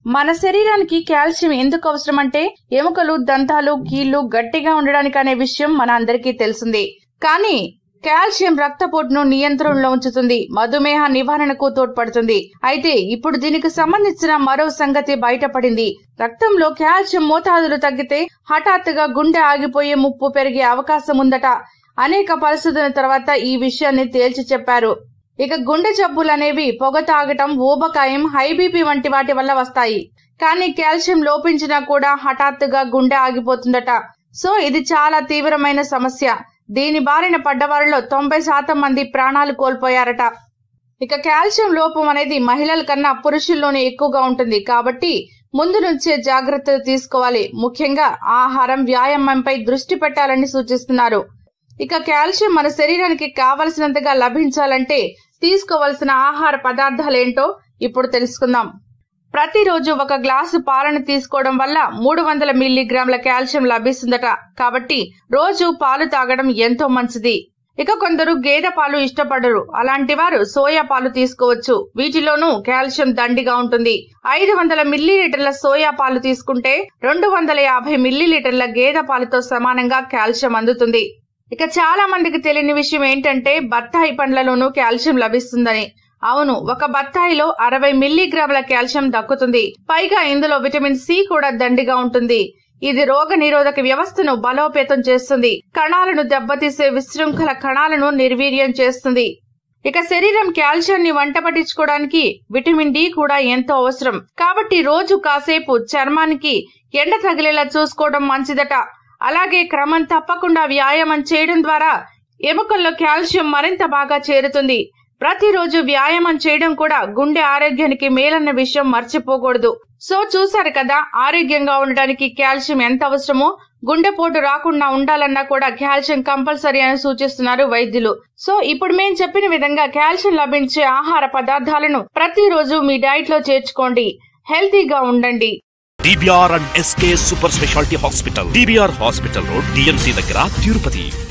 మన శరీరానికి కాల్షియం ఎందుకు అవసరం అంటే ఎముకలు దంతాలు కీళ్లు గట్టిగా ఉండడానికి అనే విషయం మన అందరికీ తెలిసిందే కానీ కాల్షియం రక్తపోటును నియంత్రణలో ఉంచుతుంది మధుమేహ నివారణకు తోడ్పడుతుంది అయితే ఇప్పుడు దీనికి సంబంధించిన మరో సంగతి బయటపడింది రక్తంలో కాల్షియం మోతాదులు తగ్గితే హఠాత్తుగా గుండె ఆగిపోయే ముప్పు పెరిగే అవకాశం ఉందట అనేక పరిస్థితుల తర్వాత ఈ విషయాన్ని తేల్చి చెప్పారు ఇక గుండె జబ్బులు అనేవి పొగ తాగటం ఊబకాయం హై బీపీ వంటి వాటి వల్ల వస్తాయి కానీ కాల్షియం లోపించినా కూడా హఠాత్తుగా గుండె ఆగిపోతుందట సో ఇది చాలా తీవ్రమైన సమస్య దీని బారిన పడ్డవారిలో తొంభై శాతం మంది ప్రాణాలు కోల్పోయారట ఇక కాల్షియం లోపం అనేది మహిళల కన్నా పురుషుల్లోనే ఎక్కువగా ఉంటుంది కాబట్టి ముందు నుంచే జాగ్రత్తలు తీసుకోవాలి ముఖ్యంగా ఆహారం వ్యాయామంపై దృష్టి పెట్టాలని సూచిస్తున్నారు ఇక కాల్షియం మన శరీరానికి కావలసినంతగా లభించాలంటే తీసుకోవలసిన ఆహార పదార్థాలేంటో ఇప్పుడు తెలుసుకుందాం ప్రతిరోజు ఒక గ్లాసు పాలను తీసుకోవడం వల్ల మూడు వందల మిల్లీగ్రాముల కాల్షియం లభిస్తుందట కాబట్టి రోజు పాలు తాగడం ఎంతో మంచిది ఇక కొందరు గేదె పాలు ఇష్టపడరు అలాంటి వారు సోయా పాలు తీసుకోవచ్చు వీటిలోనూ కాల్షియం దండిగా ఉంటుంది ఐదు వందల మిల్లీలీటర్ల సోయా పాలు తీసుకుంటే రెండు వందల యాభై మిల్లీలీటర్ల గేదె పాలతో సమానంగా కాల్షియం అందుతుంది ఇక చాలా మందికి తెలియని విషయం ఏంటంటే బత్తాయి పండ్లలోనూ కాల్షియం లభిస్తుందని అవును ఒక బత్తాయిలో అరవై మిల్లీగ్రాముల కాల్షియం దక్కుతుంది పైగా ఇందులో విటమిన్ సి కూడా దండిగా ఉంటుంది ఇది రోగ నిరోధక వ్యవస్థను బలోపేతం చేస్తుంది కణాలను దెబ్బతీసే విశృంఖల కణాలను నిర్వీర్యం చేస్తుంది ఇక శరీరం కాల్షియాన్ని వంట పట్టించుకోవడానికి విటమిన్ డి కూడా ఎంతో అవసరం కాబట్టి రోజు కాసేపు చర్మానికి ఎండ తగిలేలా చూసుకోవడం మంచిదట అలాగే క్రమం తప్పకుండా వ్యాయామం చేయడం ద్వారా ఎముకల్లో కాల్షియం మరింత బాగా చేరుతుంది ప్రతిరోజు వ్యాయామం చేయడం కూడా గుండె ఆరోగ్యానికి మేలన్న విషయం మర్చిపోకూడదు సో చూసారు కదా ఆరోగ్యంగా ఉండడానికి కాల్షియం ఎంత అవసరమో గుండెపోటు రాకుండా ఉండాలన్నా కూడా కాల్షియం కంపల్సరీ అని సూచిస్తున్నారు వైద్యులు సో ఇప్పుడు మేము చెప్పిన విధంగా కాల్షియం లభించే ఆహార పదార్థాలను ప్రతిరోజు మీ డైట్ లో చేర్చుకోండి హెల్తీగా ఉండండి DBR and SK super speciality hospital DBR hospital road DMC దగ్గర తిరుపతి